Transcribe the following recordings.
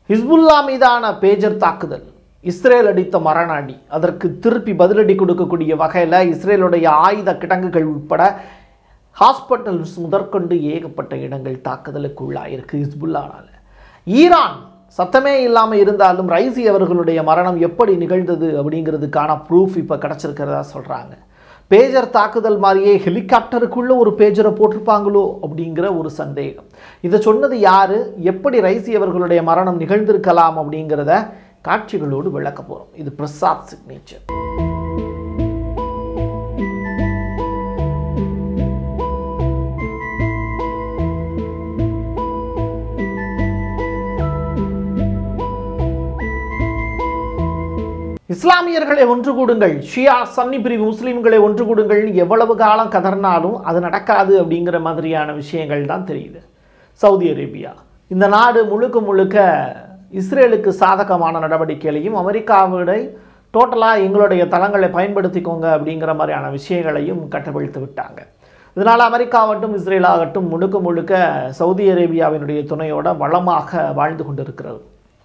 Hezbollah மீதான pager தாக்குதல் Israel அடித்த மரண அடி அதற்கு திருப்பி பதிலடி கொடுக்கக்கூடிய வகையில் இஸ்ரேலுடைய ஆயுத கிடங்குகள் உட்பட ஹாஸ்பிட்டல்ஸ் முதற்கொண்டு ஏகப்பட்ட இடங்கள் தாக்குதலுக்கு உள்ளாயிருக்கு ஹிஸ்புல்லானால ஈரான் சத்தமே இல்லாமல் இருந்தாலும் ரைசி அவர்களுடைய மரணம் எப்படி நிகழ்ந்தது அப்படிங்கிறதுக்கான ப்ரூஃப் இப்போ கிடச்சிருக்கிறதா சொல்கிறாங்க பேஜர் தாக்குதல் மாதிரியே ஹெலிகாப்டருக்குள்ளே ஒரு பேஜரை போட்டிருப்பாங்களோ அப்படிங்கிற ஒரு சந்தேகம் இதை சொன்னது யார் எப்படி ரைசி அவர்களுடைய மரணம் நிகழ்ந்திருக்கலாம் அப்படிங்கிறத காட்சிகளோடு விளக்க போகிறோம் இது பிரசாத் சிக்னேச்சர் இஸ்லாமியர்களை ஒன்று கூடுங்கள் ஷியா சன்னி பிரிவு முஸ்லீம்களை ஒன்று கூடுங்கள் எவ்வளவு காலம் கதர்னாலும் அது நடக்காது அப்படிங்கிற மாதிரியான விஷயங்கள் தான் தெரியுது சவுதி அரேபியா இந்த நாடு முழுக்க முழுக்க இஸ்ரேலுக்கு சாதகமான நடவடிக்கைகளையும் அமெரிக்காவுடைய டோட்டலாக எங்களுடைய தளங்களை பயன்படுத்திக்கோங்க அப்படிங்கிற மாதிரியான விஷயங்களையும் கட்டவிழ்த்து விட்டாங்க இதனால் அமெரிக்காவட்டும் இஸ்ரேல் ஆகட்டும் முழுக்க முழுக்க சவுதி அரேபியாவினுடைய துணையோட வளமாக வாழ்ந்து கொண்டிருக்கிறது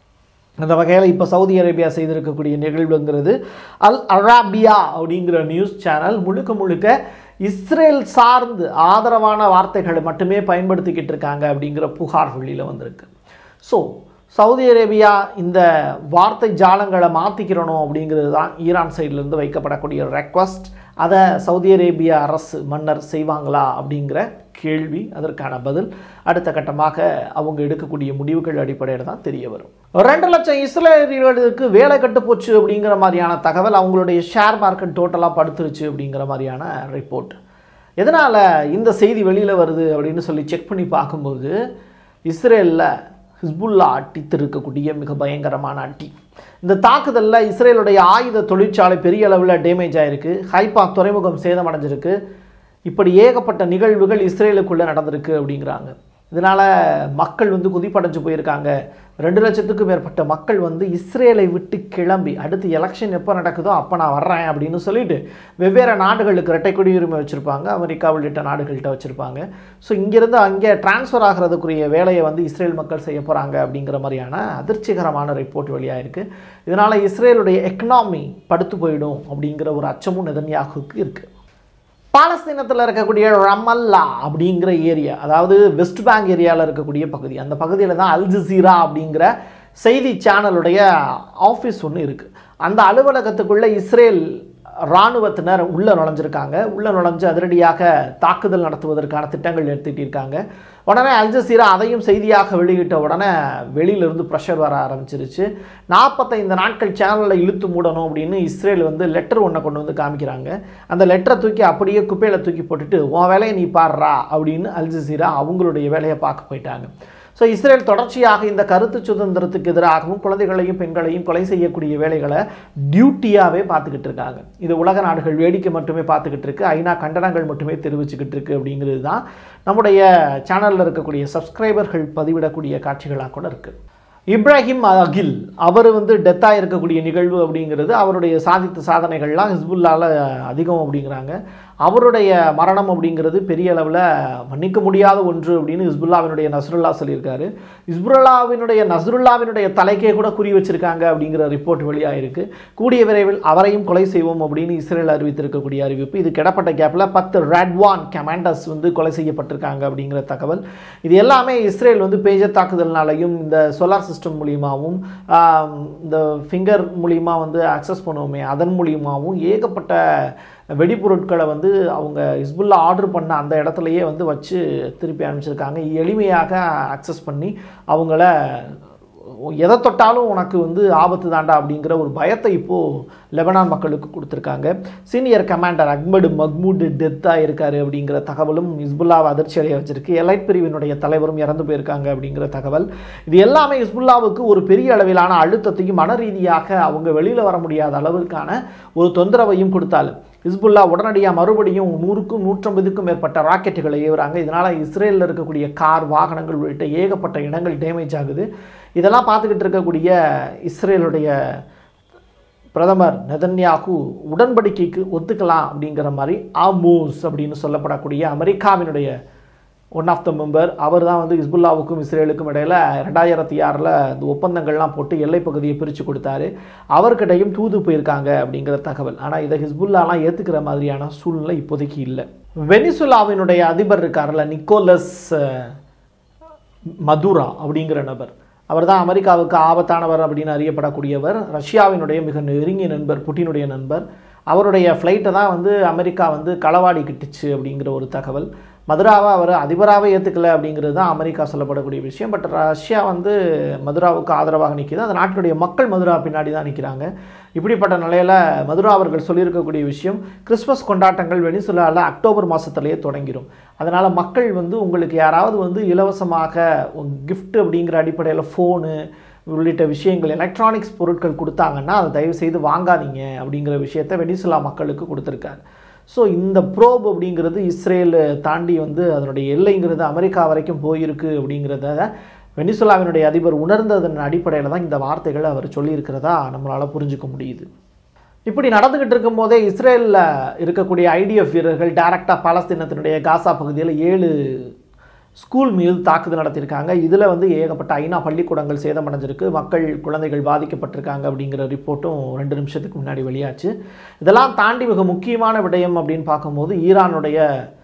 அந்த வகையில் இப்போ சவுதி அரேபியா செய்திருக்கக்கூடிய நிகழ்வுங்கிறது அல் அராபியா அப்படிங்கிற நியூஸ் சேனல் முழுக்க முழுக்க இஸ்ரேல் சார்ந்து ஆதரவான வார்த்தைகளை மட்டுமே பயன்படுத்திக்கிட்டு இருக்காங்க அப்படிங்கிற புகார் வெளியில் வந்திருக்கு ஸோ சவுதி அரேபியா இந்த வார்த்தை ஜாலங்களை மாற்றிக்கிறணும் அப்படிங்கிறது தான் ஈரான் சைட்லேருந்து வைக்கப்படக்கூடிய ரெக்வஸ்ட் அதை சவுதி அரேபிய அரசு மன்னர் செய்வாங்களா அப்படிங்கிற கேள்வி அதற்கான பதில் அடுத்த கட்டமாக அவங்க எடுக்கக்கூடிய முடிவுகள் அடிப்படையில் தான் தெரிய வரும் ரெண்டு லட்சம் இஸ்ரேலியர்களுக்கு வேலை கட்டு போச்சு அப்படிங்கிற மாதிரியான தகவல் அவங்களுடைய ஷேர் மார்க்கெட் டோட்டலாக படுத்துருச்சு அப்படிங்கிற மாதிரியான ரிப்போர்ட் எதனால் இந்த செய்தி வெளியில் வருது அப்படின்னு சொல்லி செக் பண்ணி பார்க்கும்போது இஸ்ரேலில் ஹிஸ்புல்லா அட்டித்திருக்கக்கூடிய மிக பயங்கரமான அட்டி இந்த தாக்குதலில் இஸ்ரேலுடைய ஆயுத தொழிற்சாலை பெரிய அளவில் டேமேஜ் ஆகிருக்கு ஹைப்பா துறைமுகம் சேதமடைஞ்சிருக்கு இப்படி ஏகப்பட்ட நிகழ்வுகள் இஸ்ரேலுக்குள்ளே நடந்திருக்கு அப்படிங்கிறாங்க இதனால் மக்கள் வந்து குதிப்படைஞ்சு போயிருக்காங்க ரெண்டு லட்சத்துக்கும் மேற்பட்ட மக்கள் வந்து இஸ்ரேலை விட்டு கிளம்பி அடுத்து எலெக்ஷன் எப்போ நடக்குதோ அப்போ நான் வர்றேன் அப்படின்னு சொல்லிட்டு வெவ்வேறு நாடுகளுக்கு இரட்டை குடியுரிமை வச்சுருப்பாங்க அமெரிக்கா உள்ளிட்ட நாடுகள்கிட்ட வச்சுருப்பாங்க ஸோ இங்கேருந்து அங்கே டிரான்ஸ்ஃபர் ஆகிறதுக்குரிய வேலையை வந்து இஸ்ரேல் மக்கள் செய்ய போகிறாங்க அப்படிங்கிற மாதிரியான அதிர்ச்சிகரமான ரிப்போர்ட் வெளியாயிருக்கு இதனால் இஸ்ரேலுடைய எக்கனாமி படுத்து போயிடும் அப்படிங்கிற ஒரு அச்சமும் நெதன்யாகுக்கு இருக்குது பாலஸ்தீனத்தில் இருக்கக்கூடிய ரமல்லா அப்படிங்கிற ஏரியா அதாவது வெஸ்ட் பேங்க் ஏரியாவில் இருக்கக்கூடிய பகுதி அந்த பகுதியில் தான் அல் ஜசீரா அப்படிங்கிற செய்தி சேனலுடைய ஆஃபீஸ் ஒன்று இருக்குது அந்த அலுவலகத்துக்குள்ளே இஸ்ரேல் இராணுவத்தினர் உள்ளே நுழைஞ்சிருக்காங்க உள்ளே நுழைஞ்சு அதிரடியாக தாக்குதல் நடத்துவதற்கான திட்டங்கள் எடுத்துகிட்டு இருக்காங்க உடனே அல் ஜசீரா அதையும் செய்தியாக வெளியிட்ட உடனே வெளியிலிருந்து ப்ரெஷர் வர ஆரம்பிச்சிருச்சு நாற்பத்தைந்து நாட்கள் சேனலில் இழுத்து மூடணும் அப்படின்னு இஸ்ரேல் வந்து லெட்டர் ஒன்றை கொண்டு வந்து காமிக்கிறாங்க அந்த லெட்டரை தூக்கி அப்படியே குப்பையில் தூக்கி போட்டுட்டு உன் வேலையை நீ பாடுறா அப்படின்னு அல் ஜசீரா அவங்களுடைய வேலையை பார்க்க போயிட்டாங்க ஸோ இஸ்ரேல் தொடர்ச்சியாக இந்த கருத்து சுதந்திரத்துக்கு எதிராகவும் குழந்தைகளையும் பெண்களையும் கொலை செய்யக்கூடிய வேலைகளை டியூட்டியாகவே பார்த்துக்கிட்டு இருக்காங்க இது உலக நாடுகள் வேடிக்கை மட்டுமே பார்த்துக்கிட்டு இருக்கு ஐநா கண்டனங்கள் மட்டுமே தெரிவிச்சுக்கிட்டு இருக்கு அப்படிங்கிறது தான் நம்முடைய சேனலில் இருக்கக்கூடிய சப்ஸ்கிரைபர்கள் பதிவிடக்கூடிய காட்சிகளாக கூட இருக்குது இப்ராஹிம் அகில் அவர் வந்து டெத்தாக இருக்கக்கூடிய நிகழ்வு அப்படிங்கிறது அவருடைய சாதித்த சாதனைகள்லாம் ஹிஸ்புல்லாவில் அதிகம் அப்படிங்கிறாங்க அவருடைய மரணம் அப்படிங்கிறது பெரிய அளவில் மன்னிக்க முடியாத ஒன்று அப்படின்னு ஹிஸ்புல்லாவினுடைய நஸ்ருல்லா சொல்லியிருக்காரு ஹிஸ்புல்லாவினுடைய நஸ்ருல்லாவினுடைய தலைக்கே கூட குறி வச்சிருக்காங்க அப்படிங்கிற ரிப்போர்ட் வெளியாயிருக்கு கூடிய விரைவில் அவரையும் கொலை செய்வோம் அப்படின்னு இஸ்ரேல் அறிவித்திருக்கக்கூடிய அறிவிப்பு இது கிடப்பட்ட கேப்பில் பத்து ரெட்வான் கமாண்டர்ஸ் வந்து கொலை செய்யப்பட்டிருக்காங்க அப்படிங்கிற தகவல் இது எல்லாமே இஸ்ரேல் வந்து பேஜர் தாக்குதல்னாலையும் இந்த சோலார் சிஸ்டம் மூலியமாகவும் இந்த ஃபிங்கர் மூலியமா வந்து அக்சஸ் பண்ணுவோமே அதன் மூலியமாகவும் ஏகப்பட்ட வெடிப்பொருட்களை வந்து அவங்க ஹிஸ்புல்லா ஆர்டர் பண்ண அந்த இடத்துலையே வந்து வச்சு திருப்பி அனுப்பிச்சிருக்காங்க எளிமையாக அக்சஸ் பண்ணி அவங்கள எதை தொட்டாலும் உனக்கு வந்து ஆபத்து தாண்டா அப்படிங்கிற ஒரு பயத்தை இப்போது லெபனான் மக்களுக்கு கொடுத்துருக்காங்க சீனியர் கமாண்டர் அக்மடு மக்மூடு டெத்தாக இருக்காரு அப்படிங்கிற தகவலும் ஹிஸ்புல்லாவை அதிர்ச்சி அடைய வச்சிருக்கு எலைட் பிரிவினுடைய தலைவரும் இறந்து போயிருக்காங்க அப்படிங்கிற தகவல் இது எல்லாமே ஹிஸ்புல்லாவுக்கு ஒரு பெரிய அளவிலான அழுத்தத்தையும் மன ரீதியாக அவங்க வெளியில் வர முடியாத அளவிற்கான ஒரு தொந்தரவையும் கொடுத்தாலும் ஹிஸ்புல்லா உடனடியாக மறுபடியும் நூறுக்கும் நூற்றம்பதுக்கும் மேற்பட்ட ராக்கெட்டுகளை ஏவுறாங்க இதனால் இஸ்ரேலில் இருக்கக்கூடிய கார் வாகனங்கள் உள்ளிட்ட ஏகப்பட்ட இடங்கள் டேமேஜ் ஆகுது இதெல்லாம் பார்த்துக்கிட்டு இருக்கக்கூடிய இஸ்ரேலுடைய பிரதமர் நெதன்யாகு உடன்படிக்கைக்கு ஒத்துக்கலாம் அப்படிங்கிற மாதிரி ஆமோஸ் அப்படின்னு சொல்லப்படக்கூடிய அமெரிக்காவினுடைய ஒன் ஆஃப் த மெம்பர் அவர் தான் வந்து ஹிஸ்புல்லாவுக்கும் இஸ்ரேலுக்கும் இடையில் ரெண்டாயிரத்தி ஆறில் இந்த ஒப்பந்தங்கள்லாம் போட்டு எல்லை பகுதியை பிரித்து கொடுத்தாரு அவர்கிட்டையும் தூது போயிருக்காங்க அப்படிங்கிற தகவல் ஆனால் இதை ஹிஸ்புல்லாலாம் ஏற்றுக்கிற மாதிரியான சூழ்நிலை இப்போதைக்கு இல்லை வெனிசுலாவினுடைய அதிபர் இருக்கார்ல நிக்கோலஸ் அஹ், மதுரா அப்படிங்கிற நபர் அவர் தான் அமெரிக்காவுக்கு ஆபத்தானவர் அப்படின்னு அறியப்படக்கூடியவர் ரஷ்யாவினுடைய மிக நெருங்கிய நண்பர் புட்டினுடைய நண்பர் அவருடைய ஃப்ளைட்டை தான் வந்து அமெரிக்கா வந்து களவாடிக்கிட்டுச்சு அப்படிங்கிற ஒரு தகவல் மதுராவை அவர் அதிபராகவே ஏற்றுக்கல அப்படிங்கிறது தான் அமெரிக்கா சொல்லப்படக்கூடிய விஷயம் பட் ரஷ்யா வந்து மதுராவுக்கு ஆதரவாக நிற்கிது அந்த நாட்டினுடைய மக்கள் மதுரா பின்னாடி தான் நிற்கிறாங்க இப்படிப்பட்ட நிலையில் மதுரா அவர்கள் சொல்லியிருக்கக்கூடிய விஷயம் கிறிஸ்மஸ் கொண்டாட்டங்கள் வெனிசுலாவில் அக்டோபர் மாதத்துலேயே தொடங்கிடும் அதனால் மக்கள் வந்து உங்களுக்கு யாராவது வந்து இலவசமாக gift அப்படிங்கிற அடிப்படையில் ஃபோனு உள்ளிட்ட விஷயங்கள் எலக்ட்ரானிக்ஸ் பொருட்கள் கொடுத்தாங்கன்னா அதை தயவு செய்து வாங்காதீங்க அப்படிங்கிற விஷயத்தை வெனிசுலா மக்களுக்கு கொடுத்துருக்காரு ஸோ இந்த ப்ரோப் அப்படிங்கிறது இஸ்ரேல் தாண்டி வந்து அதனுடைய எல்லைங்கிறது அமெரிக்கா வரைக்கும் போயிருக்கு அப்படிங்கிறத வெனிசுலாவினுடைய அதிபர் உணர்ந்ததன் அடிப்படையில் தான் இந்த வார்த்தைகளை அவர் சொல்லியிருக்கிறதா நம்மளால் புரிஞ்சுக்க முடியுது இப்படி நடந்துக்கிட்டு இருக்கும்போதே இஸ்ரேலில் இருக்கக்கூடிய ஐடிஎஃப் வீரர்கள் டைரக்டாக பாலஸ்தீனத்தினுடைய காசா பகுதியில் ஏழு ஸ்கூல் மீது தாக்குதல் நடத்தியிருக்காங்க இதில் வந்து ஏகப்பட்ட ஐநா பள்ளிக்கூடங்கள் சேதமடைஞ்சிருக்கு மக்கள் குழந்தைகள் பாதிக்கப்பட்டிருக்காங்க அப்படிங்கிற ரிப்போர்ட்டும் ரெண்டு நிமிஷத்துக்கு முன்னாடி வெளியாச்சு இதெல்லாம் தாண்டி மிக முக்கியமான விடயம் அப்படின்னு பார்க்கும்போது ஈரானுடைய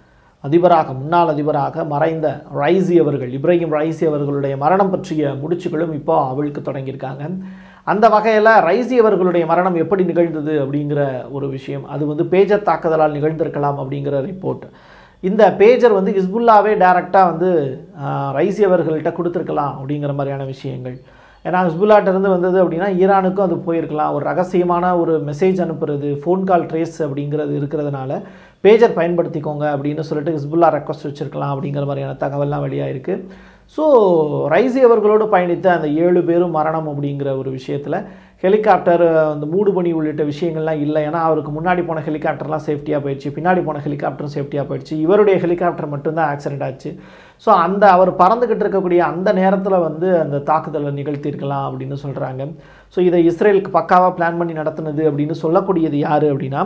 அதிபராக முன்னாள் அதிபராக மறைந்த ரைசி அவர்கள் இப்ராஹிம் ரைசி அவர்களுடைய மரணம் பற்றிய முடிச்சுகளும் இப்போ அவிழ்க்கு தொடங்கியிருக்காங்க அந்த வகையில் ரைசி அவர்களுடைய மரணம் எப்படி நிகழ்ந்தது அப்படிங்கிற ஒரு விஷயம் அது வந்து பேஜர் தாக்குதலால் நிகழ்ந்திருக்கலாம் அப்படிங்கிற ரிப்போர்ட் இந்த பேஜர் வந்து ஹிஸ்புல்லாவே டைரெக்டாக வந்து ஆஹ், ரைசி அவர்கள்ட்ட கொடுத்துருக்கலாம் அப்படிங்கிற மாதிரியான விஷயங்கள் ஏன்னா ஹிஸ்புல்லாட்ட இருந்து வந்தது அப்படின்னா ஈரானுக்கும் அது போயிருக்கலாம் ஒரு ரகசியமான ஒரு மெசேஜ் அனுப்புறது ஃபோன் கால் ட்ரேஸ் அப்படிங்கிறது இருக்கிறதுனால பேஜர் பயன்படுத்திக்கோங்க அப்படின்னு சொல்லிட்டு ஹிஸ்புல்லா ரெக்வஸ்ட் வச்சுருக்கலாம் அப்படிங்கிற மாதிரியான தகவல்லாம் வெளியாயிருக்கு ஸோ ரைசி அவர்களோடு பயணித்த அந்த ஏழு பேரும் மரணம் அப்படிங்கிற ஒரு விஷயத்தில் ஹெலிகாப்டர் அந்த மூடுபனி உள்ளிட்ட விஷயங்கள்லாம் இல்லை ஏன்னா அவருக்கு முன்னாடி போன ஹெலிகாப்டர்லாம் சேஃப்டியாக போயிடுச்சு பின்னாடி போன ஹெலிகாப்டரும் சேஃப்டியாக போயிடுச்சு இவருடைய ஹெலிகாப்டர் மட்டும்தான் ஆக்சிடென்ட் ஆச்சு ஸோ அந்த அவர் பறந்துக்கிட்டு இருக்கக்கூடிய அந்த நேரத்தில் வந்து அந்த தாக்குதலை நிகழ்த்தியிருக்கலாம் அப்படின்னு சொல்கிறாங்க ஸோ இதை இஸ்ரேலுக்கு பக்காவாக பிளான் பண்ணி நடத்துனது அப்படின்னு சொல்லக்கூடியது யார் அப்படின்னா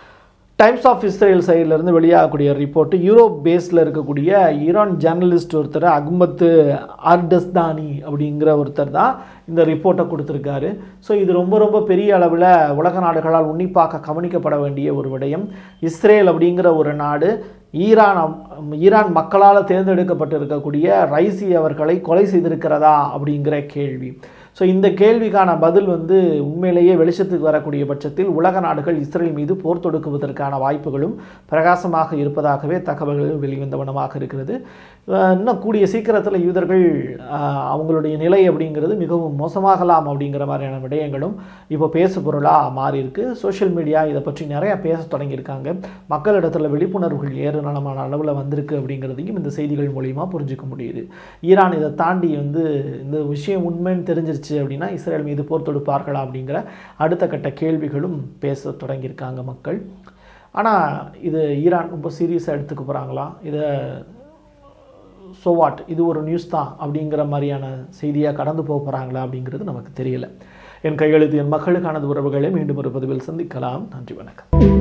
டைம்ஸ் ஆஃப் இஸ்ரேல் சைட்லேருந்து வெளியாகக்கூடிய ரிப்போர்ட் யூரோப் பேஸில் இருக்கக்கூடிய ஈரான் ஜேர்னலிஸ்ட் ஒருத்தர் அக்மத் ஆர்டஸ்தானி அப்படிங்கிற ஒருத்தர் தான் இந்த ரிப்போர்ட்டை கொடுத்துருக்காரு ஸோ இது ரொம்ப ரொம்ப பெரிய அளவில் உலக நாடுகளால் உன்னிப்பாக கவனிக்கப்பட வேண்டிய ஒரு விடயம் இஸ்ரேல் அப்படிங்கிற ஒரு நாடு ஈரான் அம்- ஈரான் மக்களால் தேர்ந்தெடுக்கப்பட்டிருக்கக்கூடிய ரைசி அவர்களை கொலை செய்திருக்கிறதா அப்படிங்கிற கேள்வி ஸோ இந்த கேள்விக்கான பதில் வந்து உண்மையிலேயே வெளிச்சத்துக்கு வரக்கூடிய பட்சத்தில் உலக நாடுகள் இஸ்ரேல் மீது போர் தொடுக்குவதற்கான வாய்ப்புகளும் பிரகாசமாக இருப்பதாகவே தகவல்கள் வெளிவந்த வண்ணமாக இருக்கிறது அஹ் இன்னும் கூடிய சீக்கிரத்தில் யூதர்கள் அஹ், அவங்களுடைய நிலை அப்படிங்கிறது மிகவும் மோசமாகலாம் அப்படிங்கிற மாதிரியான விடயங்களும் இப்போ பேசு பொருளாக மாறி இருக்கு சோஷியல் மீடியா இதை பற்றி நிறைய பேச தொடங்கியிருக்காங்க மக்களிடத்தில் விழிப்புணர்வுகள் ஏராளமான அளவில் வந்திருக்கு அப்படிங்கிறதையும் இந்த செய்திகள் மூலிமா புரிஞ்சுக்க முடியுது ஈரான் இதை தாண்டி வந்து இந்த விஷயம் உண்மைன்னு தெரிஞ்சிருச்சு அப்படின்னா இஸ்ரேல் மீது போர் தொடுப்பார்களா அப்படிங்கிற அடுத்த கட்ட கேள்விகளும் பேச தொடங்கியிருக்காங்க மக்கள் ஆனால் இது ஈரான் ரொம்ப சீரியஸாக எடுத்துக்க போகிறாங்களா இதை ஸோ வாட் இது ஒரு நியூஸ் தான் அப்படிங்கிற மாதிரியான செய்தியாக கடந்து போக போகிறாங்களா அப்படிங்கிறது நமக்கு தெரியல என் கையெழுத்து என் மக்களுக்கானது உறவுகளை மீண்டும் ஒரு பதிவில் சந்திக்கலாம் நன்றி வணக்கம்